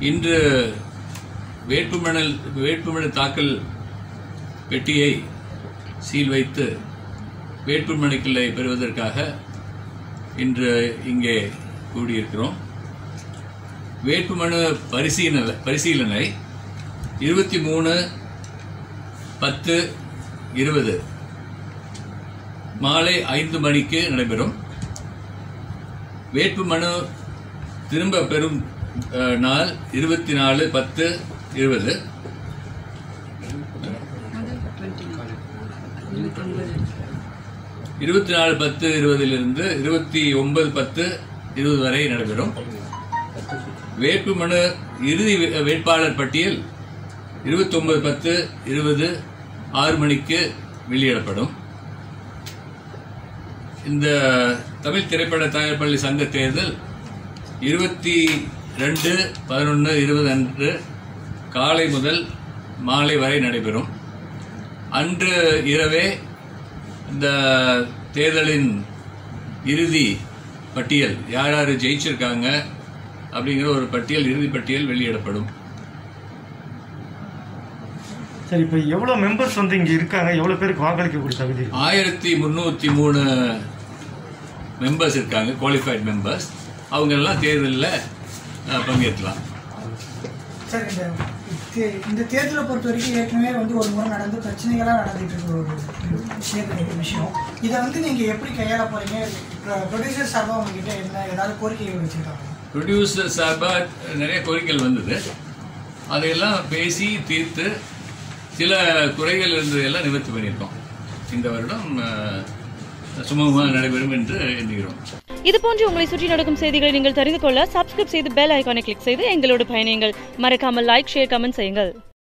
இன்று வேட்புமனு வேட்புமனு தாக்கல் பெட்டியை சீல் வைத்து வேட்புமனுக்களை பெறுவதற்காக இன்று இங்கே கூடியிருக்கிறோம் வேட்புமனு பரிசீலனை பரிசீலனை இருபத்தி மூணு பத்து இருபது மாலை ஐந்து மணிக்கு நடைபெறும் வேட்புமனு திரும்ப பெறும் அஹ், நாள் இருபத்தி நாலு பத்து இருபது இருபத்தி நாலு பத்து இருபதிலிருந்து இருபத்தி ஒன்பது பத்து இருபது வரை நடைபெறும் வேட்புமனு இறுதி வே- வேட்பாளர் பட்டியல் இருபத்தி ஒன்பது பத்து இருபது ஆறு மணிக்கு வெளியிடப்படும் இந்த தமிழ் திரைப்பட தயாரிப்பாளி சங்க தேர்தல் இருபத்தி ரெண்டு பதினொன்று இருபது அன்று காலை முதல் மாலை வரை நடைபெறும் அன்று இரவே இந்த தேர்தலின் இறுதி பட்டியல் யார் யார் ஜெயிச்சிருக்காங்க அப்படிங்கிற ஒரு பட்டியல் இறுதி பட்டியல் வெளியிடப்படும் சரி இப்போ எவ்வளோ மெம்பர்ஸ் வந்து இங்கே இருக்காங்க எவ்வளோ பேருக்கு வாக்களிக்கக்கூடிய தகுதி இருக்கு? ஆயிரத்தி முந்நூற்றி மூணு மெம்பர்ஸ் இருக்காங்க குவாலிஃபைட் மெம்பர்ஸ் அவங்க எல்லாம் தேர்தலில் அஹ், பங்கேற்கலாம் சார் இந்த தே- இந்த தேர்தலை பொறுத்த வரைக்கும் ஏற்கனவே வந்து ஒரு முறை நடந்து பிரச்சனைகளாக நடந்துட்டு இருக்க ஒரு தேர்தல் விஷயம் இதை வந்து நீங்கள் எப்படி கையாள போறீங்க ப்ரொடியூசர் சார்பாக உங்ககிட்ட என்ன ஏதாவது கோரிக்கைகள் வச்சுருக்காங்க ப்ரொடியூசர் சார்பாக நிறைய கோரிக்கைகள் வந்தது அதையெல்லாம் பேசி தீர்த்து சில குறைகள் இருந்ததையெல்லாம் நிவர்த்தி பண்ணியிருக்கோம் இந்த வருடம் அஹ், சுமூகமாக நடைபெறும் என்று எண்ணுகிறோம் இது போன்று உங்களை சுற்றி நடக்கும் செய்திகளை நீங்கள் தெரிந்து கொள்ள சப்ஸ்கிரைப் செய்து பெல் ஐகானை கிளிக் செய்து எங்களோடு பயணியுங்கள் மறக்காமல் லைக் ஷேர் கமெண்ட் செய்யுங்கள்